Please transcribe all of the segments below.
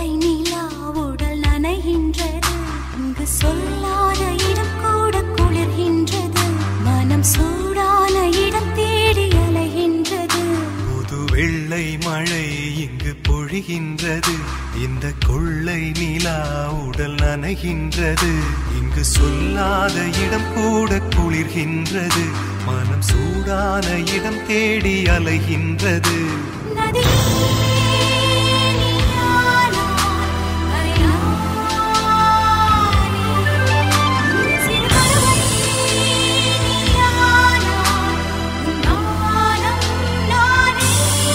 கொள்ளை நிலா உடல் நனைகின்றது இங்கு சொல்லாத இடம் கூட குளிர்கின்றது மனம் சூடான இடம் தேடி அலைகின்றது புது வெள்ளை மழை இங்கு பொழிகின்றது இந்த கொள்ளை நிலா உடல் நனைகின்றது இங்கு சொல்லாத இடம் கூட குளிர்கின்றது மனம் சூடான இடம் தேடி அலைகின்றது நதியே நீயானா, அறியானே. சிறு பறவை நீயானா, உன் நாணம் நானே.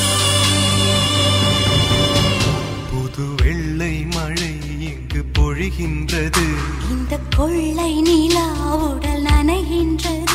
புது வெள்ளை மழை இங்கு பொழிகின்றது இந்த கொள்ளை நிலா உடல் நனைகின்றது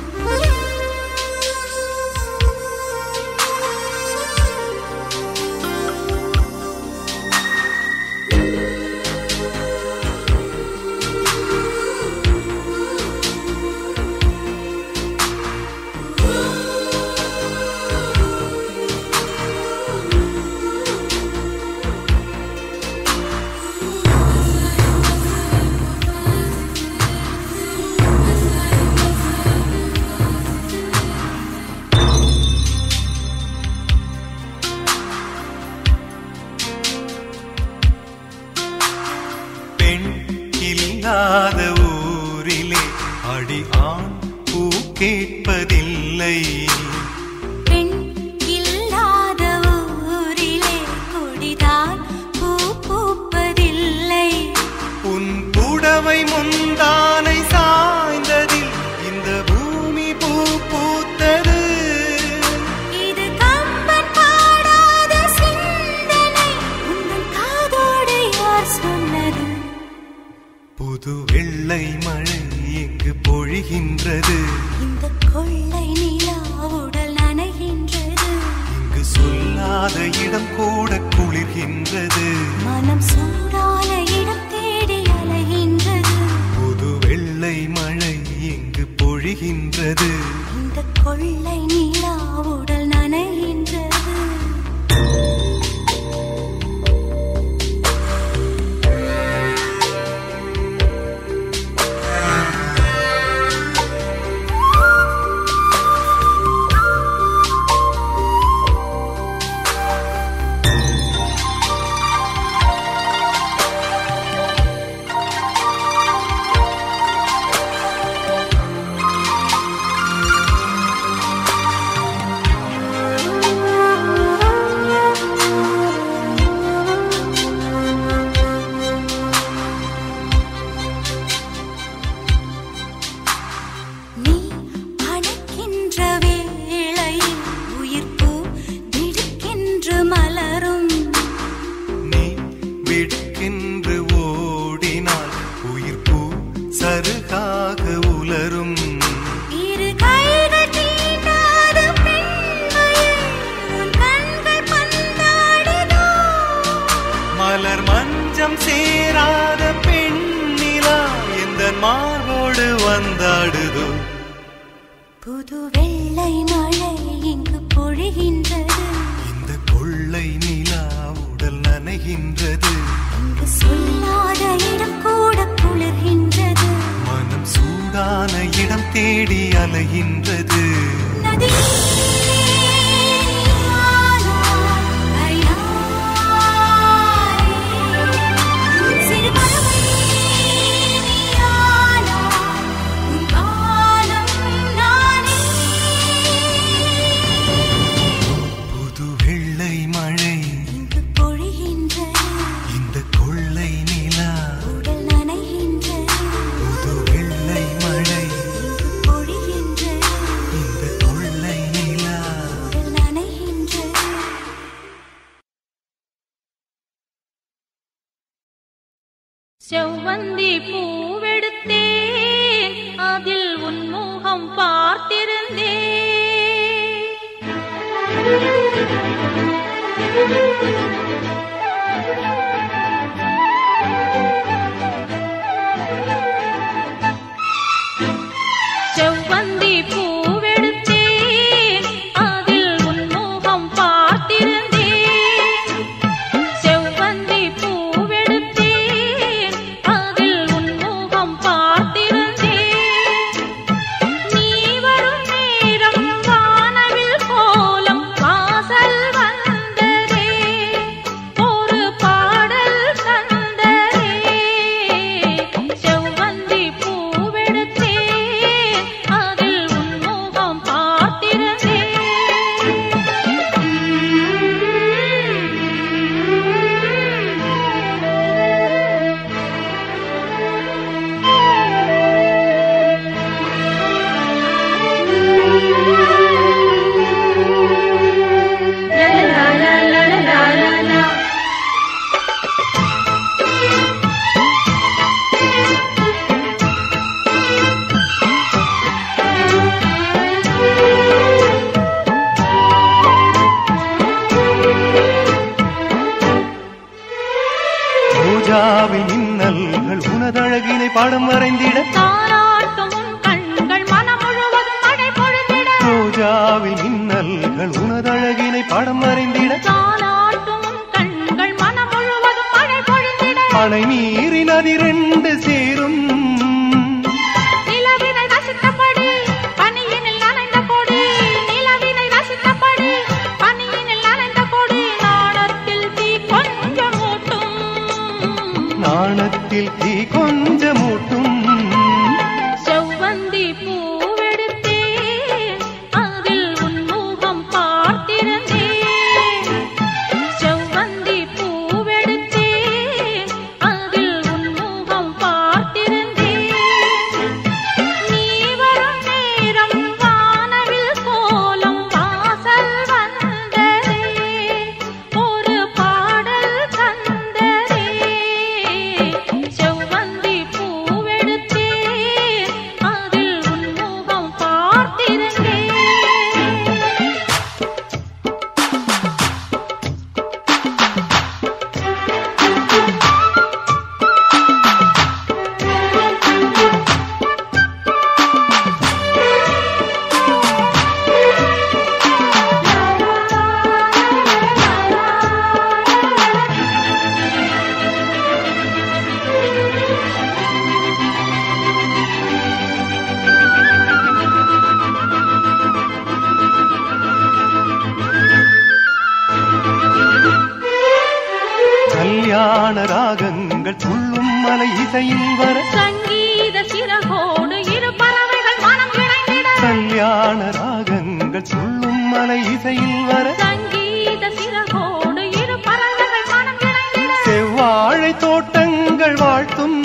பெண் இல்லாத ஊரிலே அடி ஆண் பூ கேட்பதில்லை பெண் இல்லாத ஊரிலே கொடிதான் பூ பூப்பதில்லை உன் புடவை முந்தானை சாய்ந்ததில் இந்த பூமி பூ பூத்தது இது கம்பன் பாடாத சிந்தனை உங்கள் காதோடு யார் சொன்னது புது வெள்ளை மழை இங்கு பொழிகின்றது இந்த கொள்ளை நிலா உடல் நனைகின்றது இங்கு சொல்லாத இடம் கூட குளிர்கின்றது மனம் சூடான இடம் தேடி அலைகின்றது புது வெள்ளை மழை இங்கு பொழிகின்றது இந்த கொள்ளை நிலா உடல் நனைகின்றது நீ அணைக்கின்ற வேளையில் உயிர் பூ திடுக்கென்று மலரும் நீ விடுக்கென்று ஓடினால் உயிர் பூ சருகாக உலரும் இரு கைகள் தீண்டாத பெண்மையை உன் கண்கள் பந்தாடுதோ மலர் மஞ்சம் சேராத பெண்ணிலா எந்த மார்போடு வந்தாடுதோ புது வெள்ளை மழை இங்கு பொழிகின்றது இந்த கொள்ளை நிலா உடல் நனைகின்றது இங்கு சொல்லாத இடம் கூட குளிர்கின்றது மனம் சூடான இடம் தேடி அலைகின்றது நதியே நீயானா, அறியானே. சிறு பறவை நீயானா, உன் வானம் நானே. புது வெள்ளை மழை இங்கு பொழிகின்றது இந்த கொள்ளை நிலா உடல் நனைகின்றது புது வெள்ளை மழை இங்கு பொழிகின்றது இந்த கொள்ளை நிலா உடல் நனைகின்றது செவ்வந்தி பூவெடுத்தேன் அதில் உன் முகம் பார்த்திருந்தேன் செவ்வந்தி பூவெடுத்தேன் அதில் உன் முகம் பார்த்திருந்தேன் செவ்வந்தி பூ ரோஜாவில் மின்னல்கள் உனதழகினை பாடம் வரைந்திட தாராட்டும் உன் கண்கள் மனம் முழுவதும் மழை பொழிந்திட ரோஜாவில் மின்னல்கள் உனதழகினை பாடம் வரைந்திட தாராட்டும் உன் கண்கள் மனம் முழுவதும் மழை பொழிந்திட அணை நீரி நதி ரெண்டு சேரும் நிலவினை ரசித்தபடி பனியினில் நனைந்த கொடி நிலவினை ரசித்தபடி பனியினில் நனைந்த கொடி நாணத்தில் தீ கொஞ்சம் மூட்டும் நாணத்தில் தீ கொஞ்சமூட்டும் செவ்வந்தி பூவெடுத்தேன் அதில் உன் முகம் பார்த்திருந்தேன் செவ்வந்தி பூவெடுத்தேன் அதில் உன் முகம் பார்த்திருந்தேன் நீ வரும் நேரம் வானவில் கோலம் வாசல் வந்ததே ஒரு பாடல் தந்ததே செவ்வந்தி பூவெடுத்தேன் அதில் உன் முகம் பார்த்திருந்தேன் கல்யாண ராகங்கள் துள்ளும் மலை இசையில் வர சங்கீத சிறகோடு இரு பறவைகள் மனம் இணைந்திட கல்யாண ராகங்கள் துள்ளும் மலை இசையில் வர சங்கீத சிறகோடு இரு பறவைகள் மனம் இணைந்திட செவ்வாழை தோட்டங்கள் வாழ்த்தும்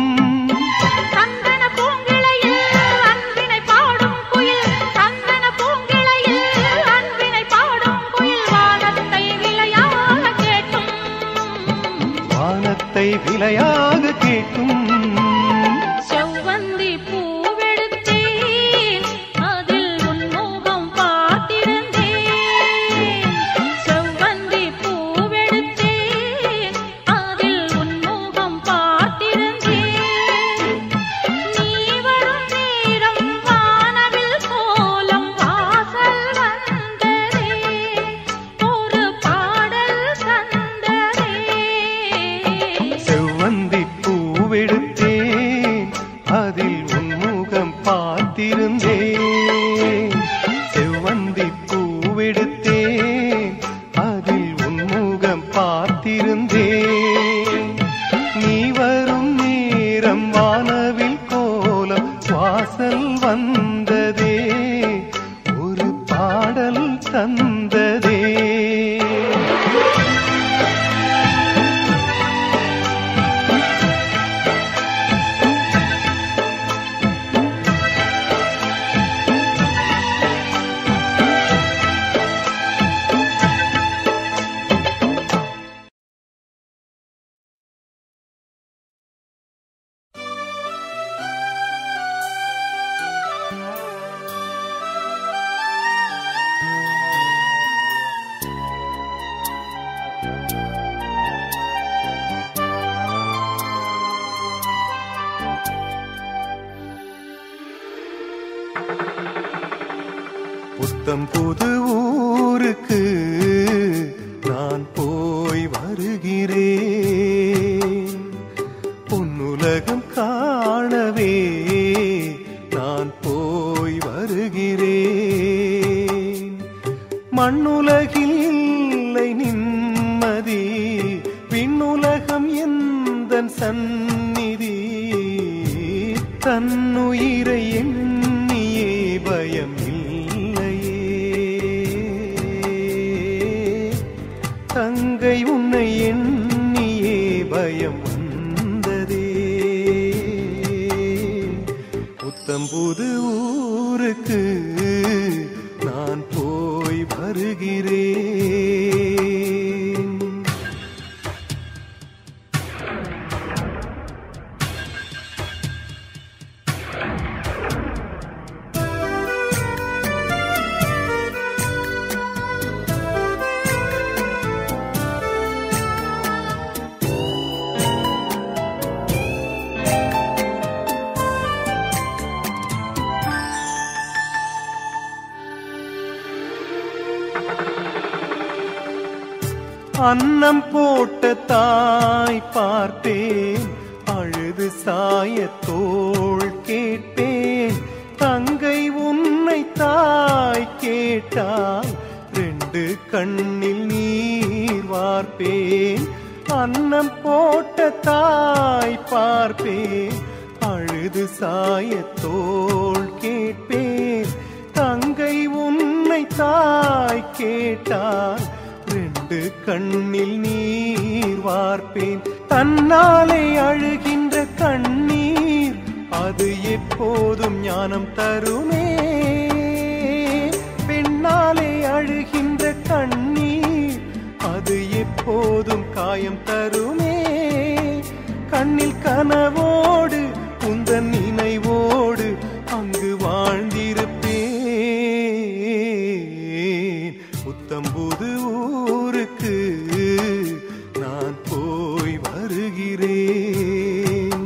சந்தன பூங்கிளையில் அன்பினை பாடும் குயில் சந்தன பூங்கிளையில் அன்பினை பாடும் குயில் வானத்தை விளையாக கேட்டும் வானத்தை விலையாக கேட்கும் செவ்வந்தி பூவெடுத்தேன் அதில் உன் முகம் பார்த்திருந்தேன் செவ்வந்தி பூவெடுத்தேன் அதில் உன் முகம் பார்த்திருந்தேன் நீ வரும் நேரம் வானவில் கோலம் வாசல் வந்ததே ஒரு பாடல் தந்ததே செவ்வந்தி பூவெடுத்தேன் அதில் உன்முகம் பார்த்திருந்தேன் செவ்வந்தி பூவெடுத்தேன் அதில் உன்முகம் பார்த்திருந்தேன் நீ வரும் நேரம் வானவில் கோலம் வாசல் வந்ததே ஒரு பாடல் தந்ததே புத்தம் புது ஊருக்கு நான் போய் வருகிறேன் பொன்னுலகம் காணவே நான் போய் வருகிறேன் மண்ணுலகில் இல்லை நிம்மதி விண்ணுலகம் எந்தன் சந்நிதி தன்னுயிரை எண்ணியே பயம் இல்லையே தங்கை உன்னை எண்ணியே பயம் வந்ததே புத்தம்புது ஊருக்கு நான் போய் வருகிறேன் அன்னம் போட்ட தாய் பார்ப்பேன் அழுது சாய தோள் கேட்பேன் தங்கை உன்னை தாய் கேட்டால் ரெண்டு கண்ணில் நீர் வார்ப்பேன் அன்னம் போட்ட தாய் பார்ப்பேன் அழுது சாய தோள் கேட்பேன் தங்கை உன்னை தாய் கேட்டால் ரெண்டு கண்ணில் நீர் வார்ப்பேன் தன்னாலே அழுகின்ற கண்ணீர் அது எப்போதும் ஞானம் தருமே பெண்ணாலே அழுகின்ற கண்ணீர் அது எப்போதும் காயம் தருமே கண்ணில் கனவோடு உந்தன் நினைவோடு அங்கு வாழ்ந்திருப்பேன் புத்தம்புது ஊருக்கு நான் போய் வருகிறேன்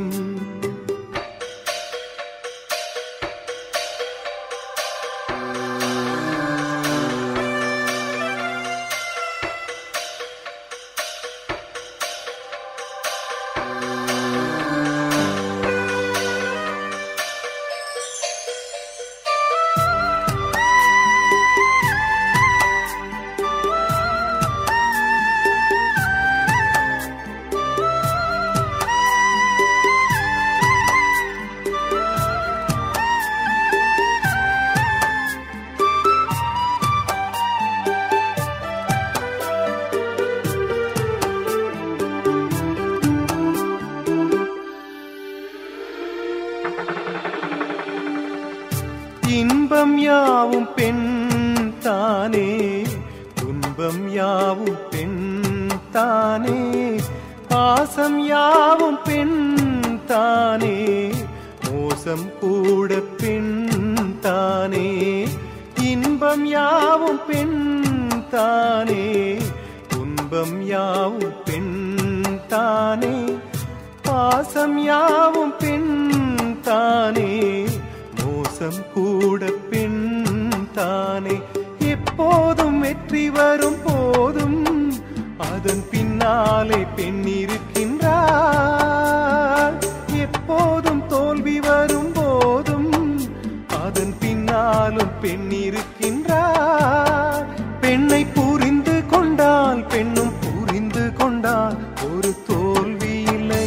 இன்பம் யாவும் பெண் தானே துன்பம் யாவும் பெண் தானே பாசம் யாவும் பெண் தானே மோசம் கூட பெண் தானே இன்பம் யாவும் பெண் தானே துன்பம் யாவும் பெண் தானே பாசம் யாவும் பெண் தானே மோசம் கூட பெண் தானே எப்போதும் வெற்றி வரும் போதும் அதன் பின்னாலே பெண் இருக்கின்றாள் எப்போதும் தோல்வி வரும் போதும் அதன் பின்னாலும் பெண் இருக்கின்றாள் பெண்ணை புரிந்து கொண்டால் பெண்ணும் புரிந்து கொண்டால் ஒரு தோல்வி இல்லை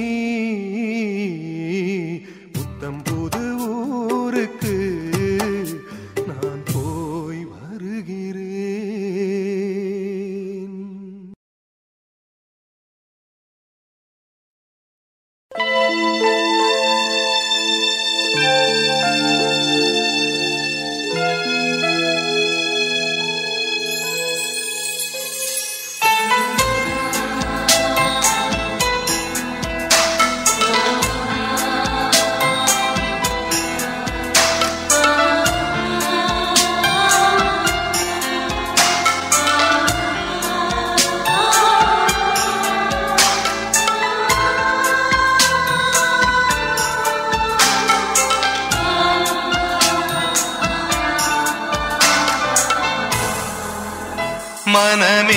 புத்தம் புது ஊருக்கு நான் போய் வருகிறேன் மனமே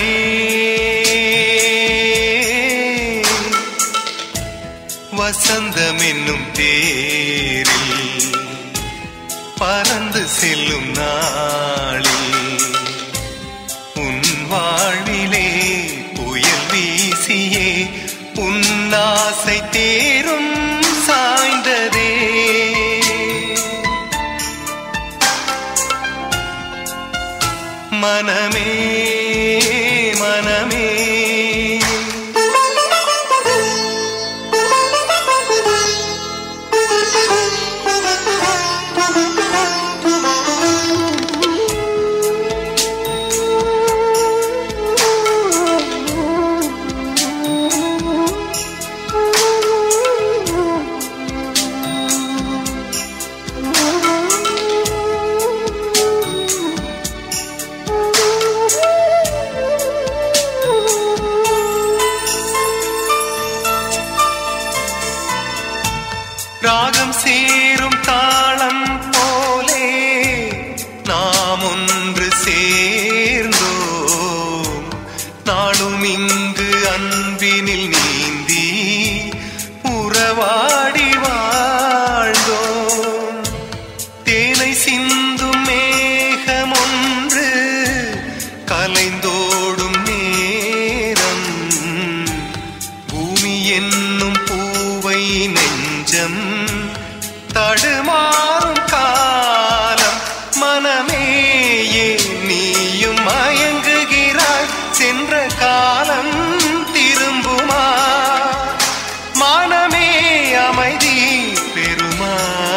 வசந்தம் என்னும் தேரில் பறந்து செல்லும் நாளில் உன் வாழ்விலே புயல் வீசியே உன் ஆசை தேரும் சாய்ந்ததே மனமே மனமே ராகம் சேரும் தாளம் போலே நாம் ஒன்று சேர்ந்தோம் நாளும் என்னும் பூவை நெஞ்சம் தடுமாறும் காலம் மனமே ஏன் நீயும் மயங்குகிறாய் சென்ற காலம் திரும்புமா மானமே அமைதி பெறுமா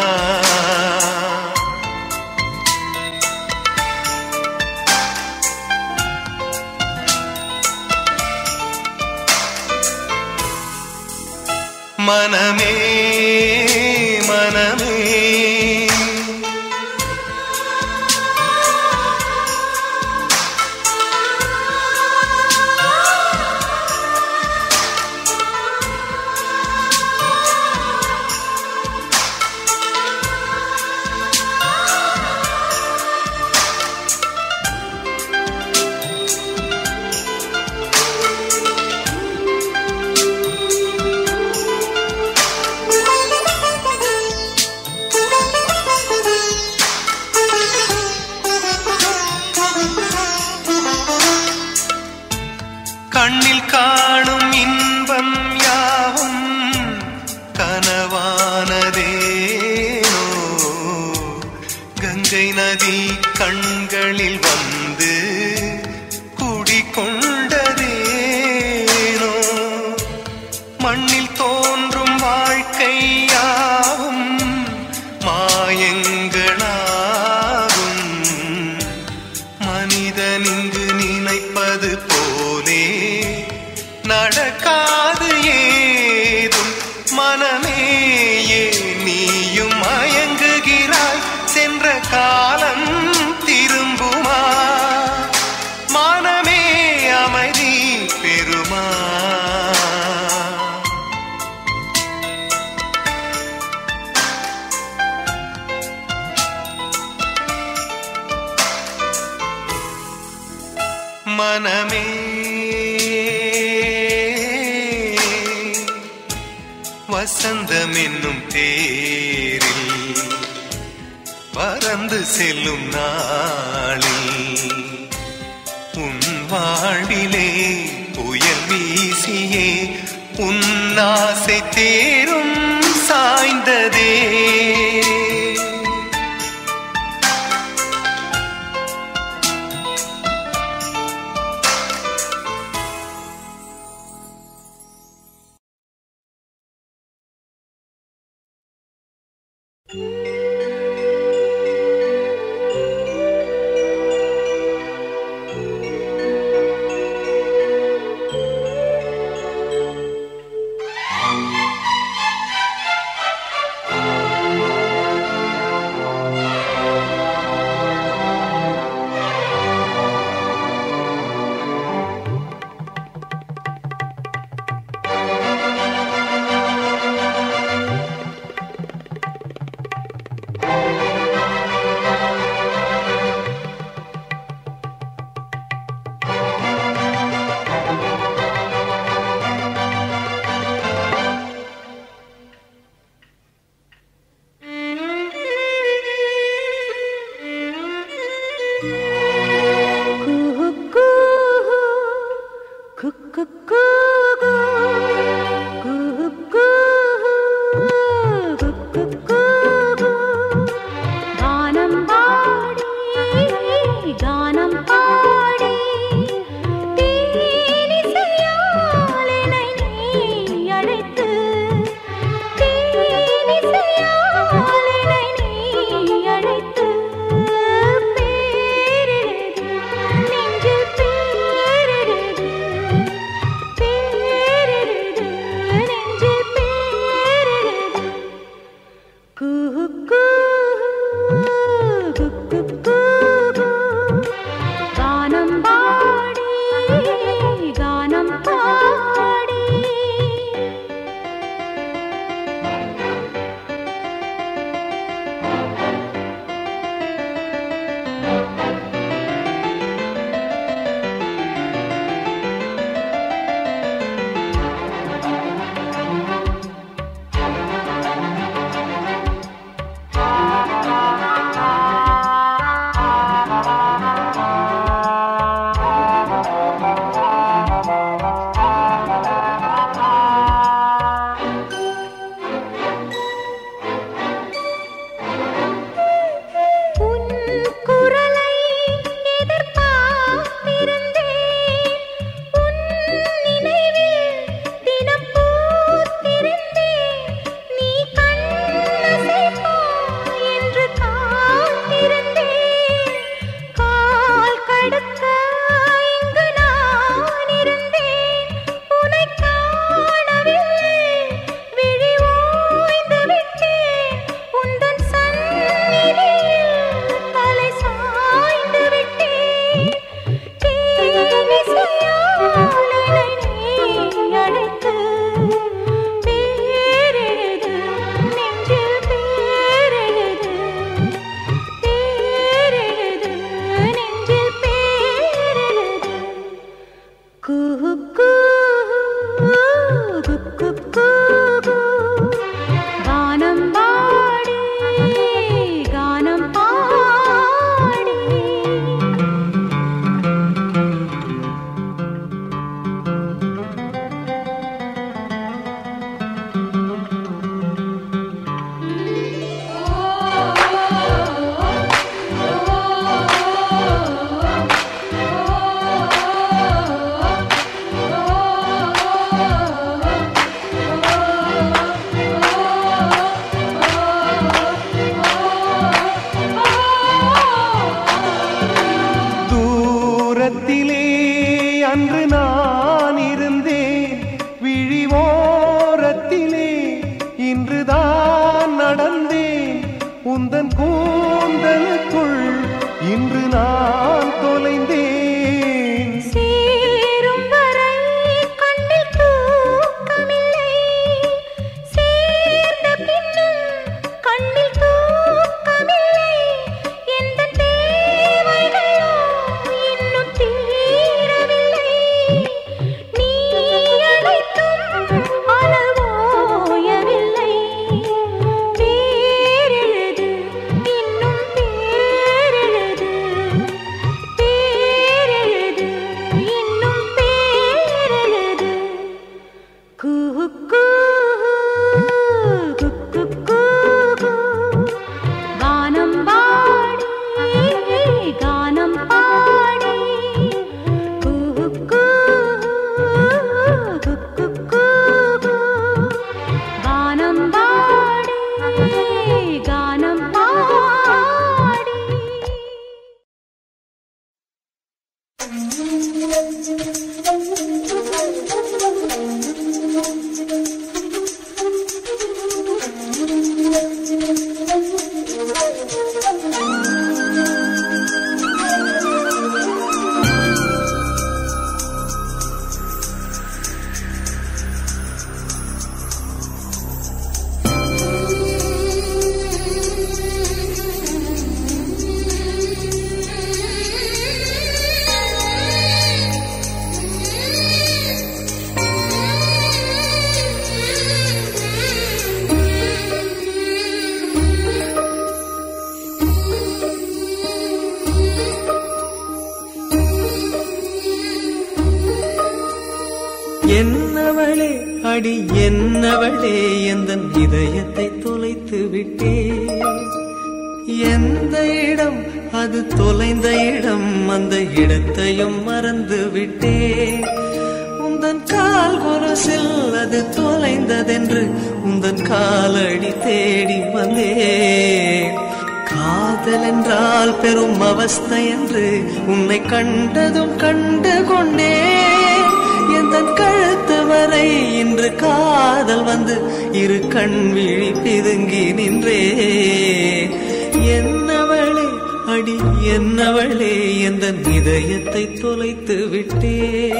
மனமே மனமே கண்ணில் காணும் இன்பம் யாவும் கனவானதேனோ கங்கை நதி கண்களில் வந்து குடிகொண்டதேனோ மண்ணில் தோன்றும் வாழ்க்கை யாவும் மாயங்களாகும் மனிதன் இங்கு நினைப்பது போலே நடக்காது ஏதும் மனமே ஏன் நீயும் மயங்குகிறாய் சென்ற காலம் திரும்புமா மானமே அமைதி பெறுமா மனமே வசந்தம் என்னும் தேரில் பறந்து செல்லும் நாளில் உன் வாழ்விலே புயல் வீசியே உன் ஆசை தேரும் சாய்ந்ததே அடி என்னவளே எந்த இதயத்தை தொலைத்து விட்டே எந்த இடம் அது தொலைந்த இடம் அந்த இடத்தையும் மறந்து விட்டே உந்தன் கால் கொரசில் அது தொலைந்ததென்று உந்தன் காலடி தேடி வந்தேன் காதல் என்றால் பெரும் அவஸ்தை என்று உன்னை கண்டதும் கண்டு கொண்டேன் எந்த கழுத்து வரை இன்று காதல் வந்து இரு கண் விழி பிதுங்கி நின்றே என்னவளே அடி என்னவளே எந்த இதயத்தை தொலைத்து விட்டே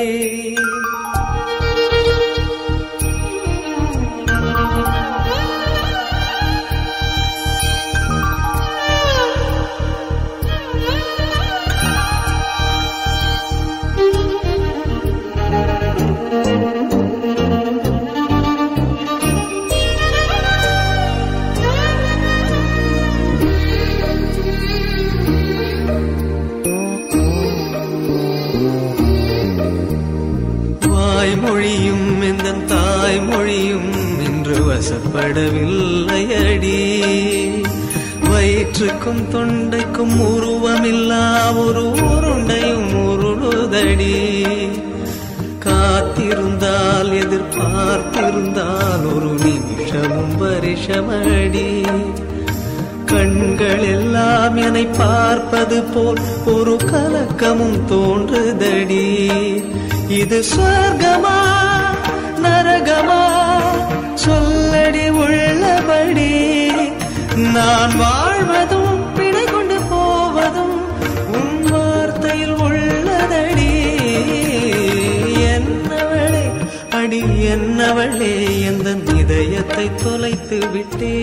வாய்மொழியும் எந்த தாய்மொழியும் இன்று வசப்படவில்லை அடி வயிற்றுக்கும் தொண்டைக்கும் உருவமில்லா ஒரு உருண்டையும் உருளுதடி காத்திருந்தால் எதிர்பார்த்திருந்தால் ஒரு நிமிஷமும் வருஷமடி கண்கள் எல்லாம் என்னை பார்ப்பது போல் ஒரு கலக்கமும் தோன்றுதடி இது சொர்க்கமா நரகமா சொல்லடி உள்ளபடி நான் வாழ்வதும் பிழை கொண்டு போவதும் உன் வார்த்தையில் உள்ளதடி என்னவளே அடி என்னவளே எந்த இதயத்தை தொலைத்து விட்டே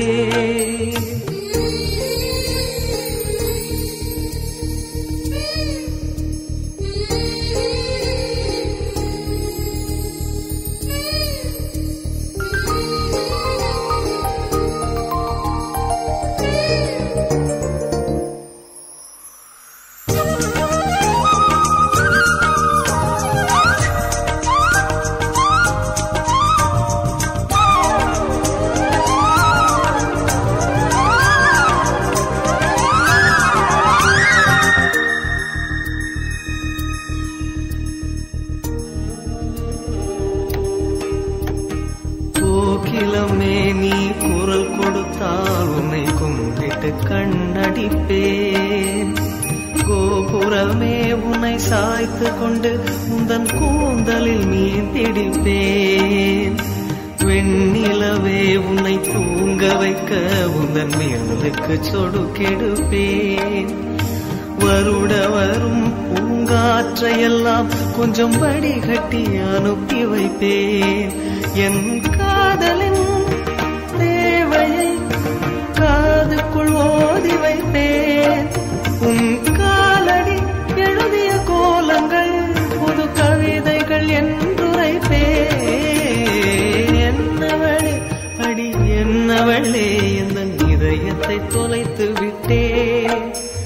கோகிலமே நீ குரல் கொடுத்தால் உன்னை கும்பிட்டு கண்ணடிப்பேன் கோபுரமே உன்னை சாய்த்து கொண்டு உந்தன் கூந்தலில் மீன் பிடிப்பேன் வெண்ணிலவே உன்னை தூங்க வைக்க உந்தன் மேலுக்கு சொடுக்கெடுப்பேன் வருட வரும் பூங்காற்றையெல்லாம் கொஞ்சம் வடிகட்டி அனுப்பி வைப்பேன் என் காதலின் தேவையை காதுக்குள் ஓதி வைப்பேன் உன் காலடி எழுதிய கோலங்கள் புது கவிதைகள் என்றுரைப்பேன் என்னவளே அடி என்னவளே எந்த இதயத்தை தொலைத்து விட்டேன்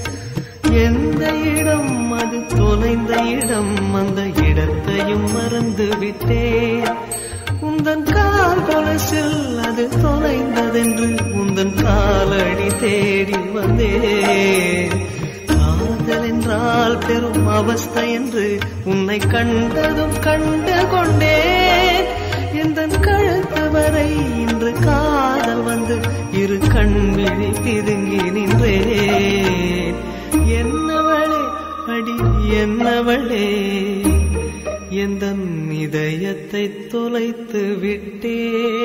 எந்த இடம் அது தொலைந்த இடம் அந்த இடத்தையும் மறந்து விட்டேன் உந்தன் கால் கொலசில் அது தொலைந்ததென்று உந்தன் காலடி தேடி வந்தேன் காதல் என்றால் பெரும் அவஸ்தை என்று உன்னை கண்டதும் கண்டு கொண்டேன் எந்த கழுத்து வரை இன்று காதல் வந்து இரு கண் விழி பிதுங்கி நின்றேன் என்னவளே அடி என்னவளே எந்த இதயத்தை தொலைத்து விட்டே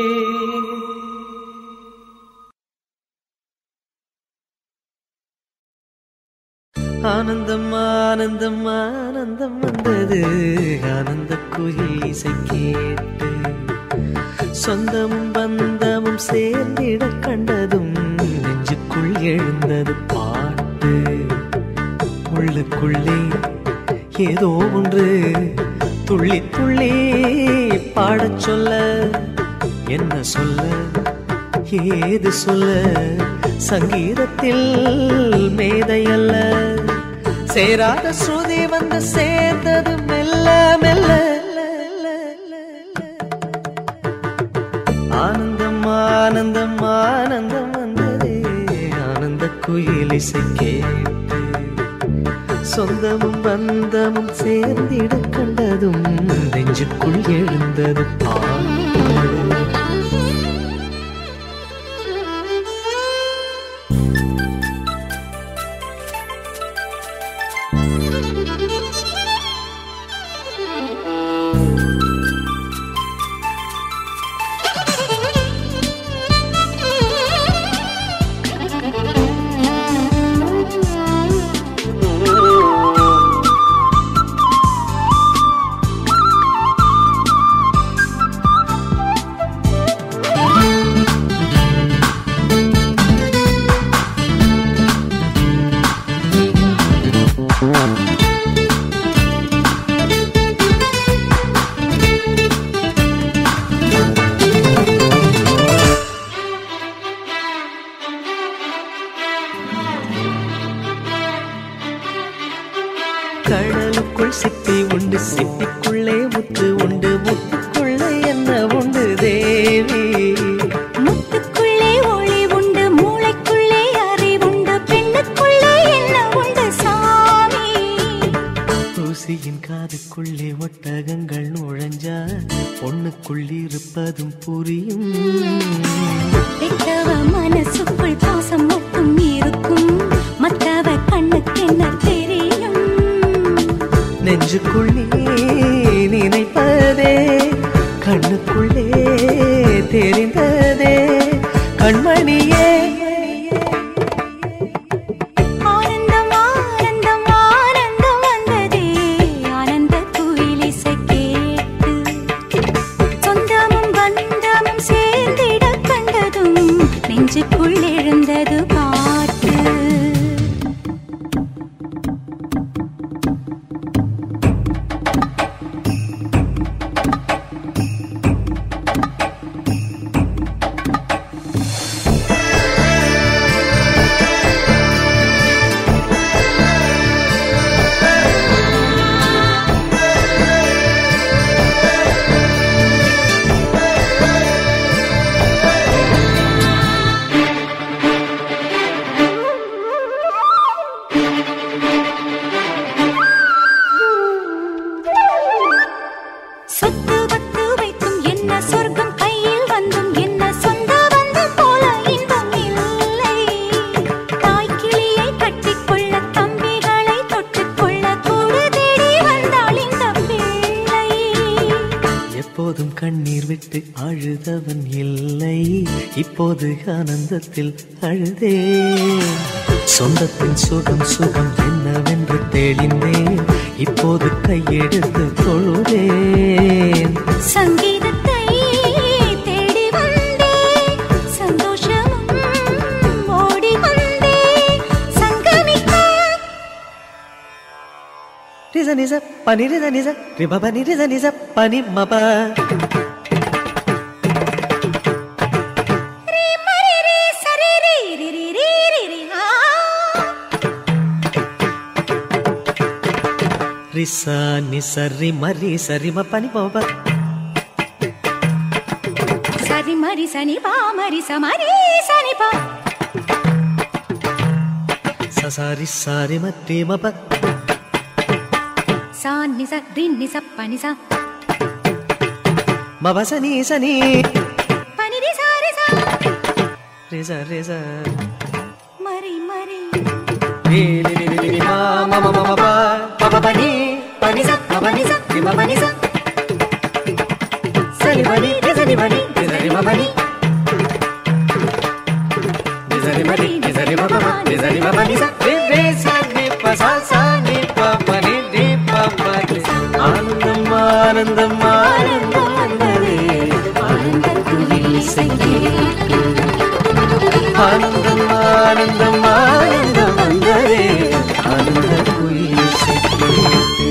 ஆனந்தம் ஆனந்தம் ஆனந்தம் வந்தது ஆனந்த குயில் இசை கேட்டு சொந்தமும் பந்தமும் சேர்ந்திட கண்டதும் நெஞ்சுக்குள் எழுந்தது பாட்டு உள்ளுக்குள்ளே ஏதோ ஒன்று துள்ளி துள்ளி பாடச் சொல்ல என்ன சொல்ல ஏது சொல்ல சங்கீதத்தில் மேதை அல்ல சேராத ஸ்ருதி வந்து சேர்ந்தது மெல்ல மெல்ல ஆனந்தம் ஆனந்தம் ஆனந்தம் வந்ததே ஆனந்த குயில் இசை கேட்டு சொந்தமும் பந்தமும் சேர்ந்திட கண்டதும் நெஞ்சுக்குள் எழுந்தது பாட்டு கடலுக்குள் சிப்பி உண்டு சிப்பிக்குள்ளே முத்து உண்டு முத்துக்குள்ளே என்ன உண்டு தேவி முத்துக்குள்ளே ஒளி உண்டு மூளைக்குள்ளே அறிவுண்டு பெண்ணுக்குள்ளே என்ன உண்டு சாமி ஊசியின் காதுக்குள்ளே ஒட்டகங்கள் நுழைஞ்சா பொண்ணுக்குள் இருப்பதும் புரியும் பெத்தவ மனசுக்குள் பாசம் மட்டும் இருக்கும் மத்தவ கண்ணுக்கு என்ன தெரியும் நெஞ்சுக்குள்ளே நினைப்பதே கண்ணுக்குள்ளே தெரிந்ததே கண்மணியே ஆனந்தம் ஆனந்தம் ஆனந்தம் வந்ததே ஆனந்த குயிலிசை கேட்டு சொந்தமும் பந்தமும் சேர்ந்திட கண்டதும் நெஞ்சுக்குள் எழுந்தது பாட்டு சொத்து பத்து வைத்தும் என்ன சொர்க்கம் கையில் வந்தும் என்ன சொந்த வந்து போல இன்பம் இல்லை தாய் கிளியை கட்டிக்கொள்ள தம்பிகளை தொட்டுக்கொள்ள கூடு தேடி வந்தாள் இந்த பிள்ளை எப்போதும் கண்ணீர் விட்டு அழுதவன் இல்லை இப்போது ஆனந்தத்தில் அழுதே சொந்தத்தின் சுகம் சுகம் என்னவென்று தெளிந்தேன் இப்போது கையெடுத்து தொழுதேன் சங்கீதத்தை தேடி வந்தேன் சந்தோஷமும் ஓடி வந்தேன் சங்கமிக்க ரிச நிச பனி ரிச நிச ரிப பனி ரிச நிச பனி மப ரீ மரி ரீ சரி ரீ ரி ரி ரி ரி ரி ஆ. ரிச நிச ரிம ரி சரிம பனி மப சரி மரி சனி பா மரி சமரி சனி பா சசாரி சாரி மத்தி மப சா நிச ரின் நிச பனி சா மப சனி சனி பனி ரி சா ரி சா ரிச ரிச மரி மரி ரி ரி ரி ரி ரி மா ம ம ம ம ப ப ப பனி பனி ச ம பனி ச ரி ம பனி ச சனி பனி ரி சனி பனி ரி ச ரி ம பனி ரி ச ரி ம ரி ரி ச ரி ம ப ப ரி ச ரி ம பனி ச ரி ரி ச ரி ப ச ச நி ப ப ரி ரி ப ப ரி ஆனந்தம் ஆனந்தம் ஆனந்தம் வந்ததே ஆனந்த குயில் இசை கேட்டு ஆனந்தம் ஆனந்தம் ஆனந்தம் வந்ததே ஆனந்த குயில் இசை கேட்டு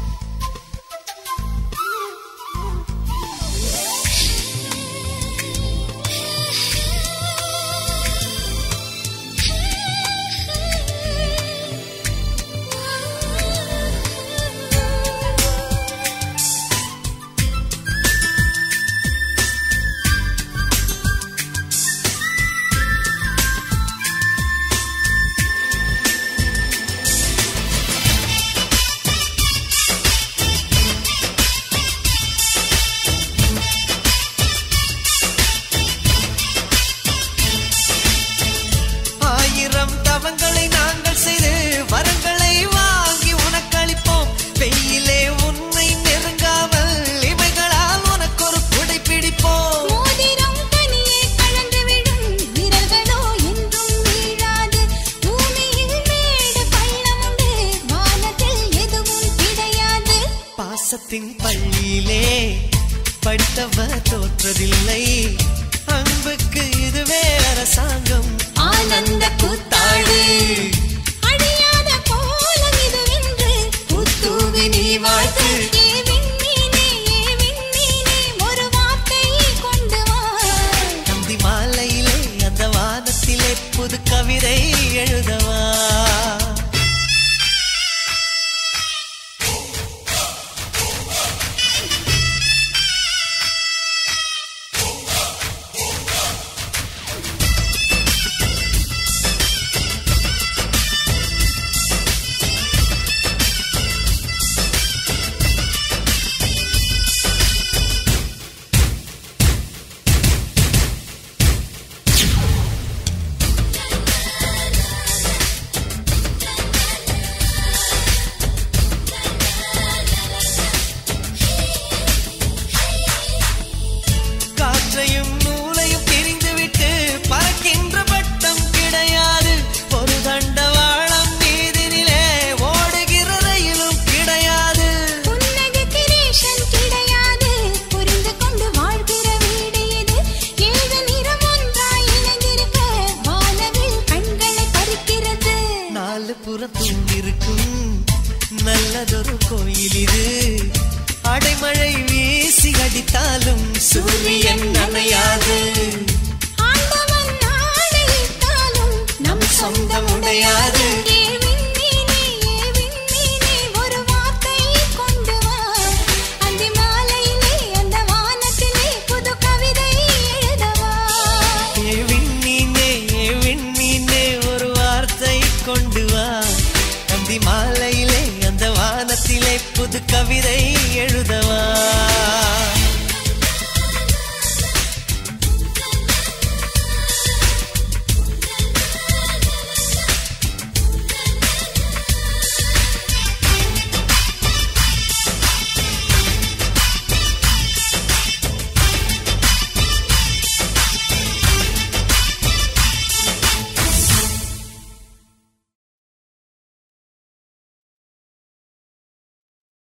பாசத்தின் பள்ளியிலே படித்தவர் தோற்றதில்லை அன்புக்கு இதுவே அரசாங்கம் ஆனந்த கூத்தாடு அழியாத கோலம் இதுவென்று புத்தூவி நீ வாழ்த்து ஏ விண்மீனே, ஏ விண்மீனே, ஒரு வார்த்தை கொண்டு வா நந்தி மாலையிலே அந்த வானத்திலே புது கவிதை எழுதவா காற்றையும் நூலையும் பிரிந்துவிட்டு பறக்கின்ற பட்டம் கிடையாது ஒரு தண்டவாளம் மீதினிலே ஓடுகிற ரயிலும் கிடையாது புன்னகைக்கு ரேஷன் கிடையாது புரிந்து கொண்டு வாழ்கிற வீடு இது ஏழு நிறம் ஒன்றாய் இணைந்திருக்க வானவில் கண்களை பறிக்கிறது நாலு புறத்தும் இருக்கும் நல்லதொரு கோயில் இது அடைமழை வீசி அடித்தாலும் சூரியன் நனையாது ஆண்டவன் ஆணையிட்டாலும் நம் சொந்தம் உடையாது ஏ விண்மீனே, ஏ விண்மீனே, ஒரு வார்த்தை கொண்டு வா அந்தி மாலையிலே அந்த வானத்திலே புது கவிதை எழுதவா ஏ விண்மீனே ஏ விண்மீனே ஒரு வார்த்தை கொண்டு வா அந்தி மாலையிலே அந்த வானத்திலே புது கவிதை